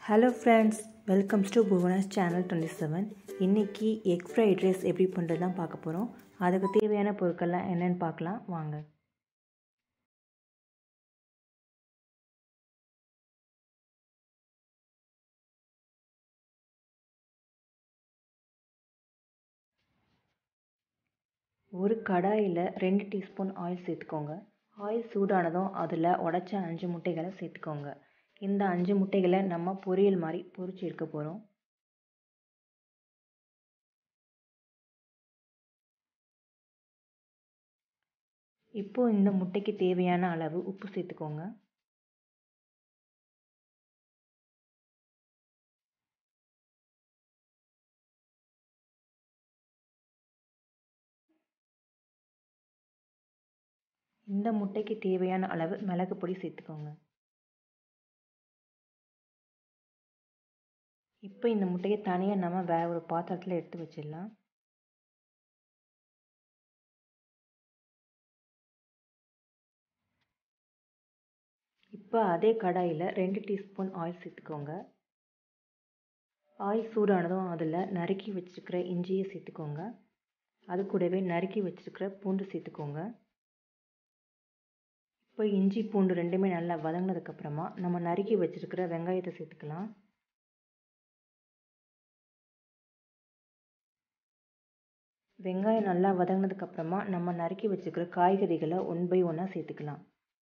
hello friends welcomes to Bhuvana's channel twenty seven இன்றைக்கி egg fried rice எப்படி பண்ணுறது தான் பார்க்க போகிறோம் அதுக்கு தேவையான பொருட்கள்லாம் என்னென்னு பார்க்கலாம் வாங்க ஒரு கடாயில் ரெண்டு டீஸ்பூன் ஆயில் சேர்த்துக்கோங்க ஆயில் சூடானதும் அதில் உடச்ச அஞ்சு முட்டைகளை சேர்த்துக்கோங்க இந்த அஞ்சு முட்டைகளை நம்ம பொரியல் மாதிரி பொரிச்சு எடுக்க போகிறோம் இப்போது இந்த முட்டைக்கு தேவையான அளவு உப்பு சேர்த்துக்கோங்க இந்த முட்டைக்கு தேவையான அளவு மிளகு பொடி சேர்த்துக்கோங்க இப்போ இந்த முட்டையை தனியாக நம்ம வேறு ஒரு பாத்திரத்தில் எடுத்து வச்சிடலாம் இப்போ அதே கடாயில் ரெண்டு டீஸ்பூன் ஆயில் சேர்த்துக்கோங்க ஆயில் சூடானதும் அதில் நறுக்கி வச்சுருக்கிற இஞ்சியை சேர்த்துக்கோங்க அது கூடவே நறுக்கி வச்சுருக்கிற பூண்டு சேர்த்துக்கோங்க இப்போ இஞ்சி பூண்டு ரெண்டுமே நல்லா வதங்கினதுக்கப்புறமா நம்ம நறுக்கி வச்சுருக்கிற வெங்காயத்தை சேர்த்துக்கலாம் வெங்காயம் நல்லா வதங்கினதுக்கப்புறமா நம்ம நறுக்கி வச்சுருக்கிற காய்கறிகளை ஒன் பை ஒன்னாக சேர்த்துக்கலாம்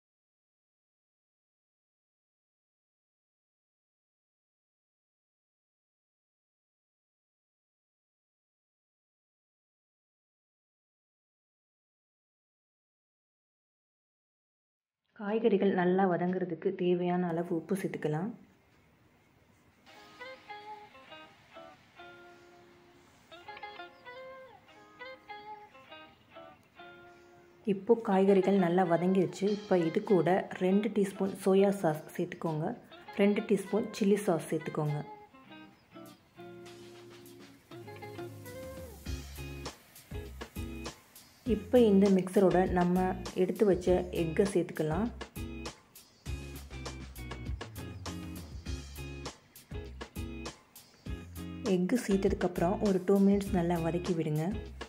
காய்கறிகள் நல்லா வதங்கிறதுக்கு தேவையான அளவு உப்பு சேர்த்துக்கலாம் இப்போது காய்கறிகள் நல்லா வதங்கிடுச்சு இப்போ இது கூட ரெண்டு டீஸ்பூன் சோயா சாஸ் சேர்த்துக்கோங்க ரெண்டு டீஸ்பூன் சில்லி சாஸ் சேர்த்துக்கோங்க இப்போ இந்த மிக்சரோட நம்ம எடுத்து வச்ச எக்கை சேர்த்துக்கலாம் எக்கு சேர்த்ததுக்கப்புறம் ஒரு டூ மினிட்ஸ் நல்லா வதக்கி விடுங்க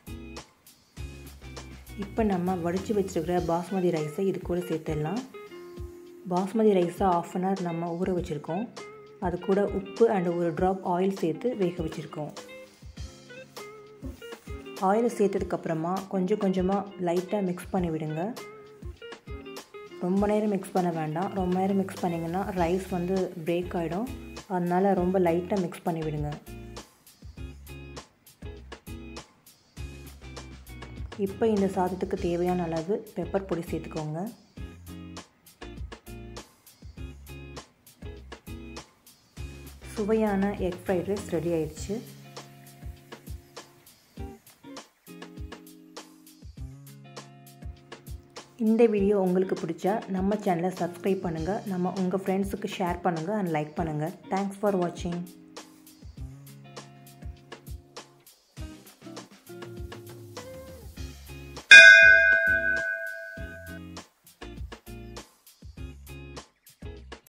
இப்போ நம்ம வடித்து வச்சுருக்கிற பாஸ்மதி ரைஸை இது கூட சேர்த்துடலாம் பாஸ்மதி ரைஸை ஆஃப் அன் ஹவர் நம்ம ஊற வச்சுருக்கோம் அது கூட உப்பு அண்ட் ஒரு ட்ராப் ஆயில் சேர்த்து வேக வச்சுருக்கோம் ஆயில் சேர்த்ததுக்கப்புறமா கொஞ்சம் கொஞ்சமாக லைட்டாக மிக்ஸ் பண்ணி விடுங்க ரொம்ப நேரம் மிக்ஸ் பண்ண வேண்டாம் ரொம்ப நேரம் மிக்ஸ் பண்ணிங்கன்னா ரைஸ் வந்து பிரேக் ஆகிடும் அதனால் ரொம்ப லைட்டாக மிக்ஸ் பண்ணி விடுங்க இப்போ இந்த சாதத்துக்கு தேவையான அளவு பெப்பர் பொடி சேர்த்துக்கோங்க சுவையான எக் ஃப்ரைட் ரைஸ் ரெடி ஆயிடுச்சு இந்த வீடியோ உங்களுக்கு பிடிச்சா நம்ம சேனலை சப்ஸ்கிரைப் பண்ணுங்கள் நம்ம உங்கள் ஃப்ரெண்ட்ஸுக்கு ஷேர் பண்ணுங்கள் அண்ட் லைக் பண்ணுங்கள் தேங்க்ஸ் ஃபார் வாட்சிங்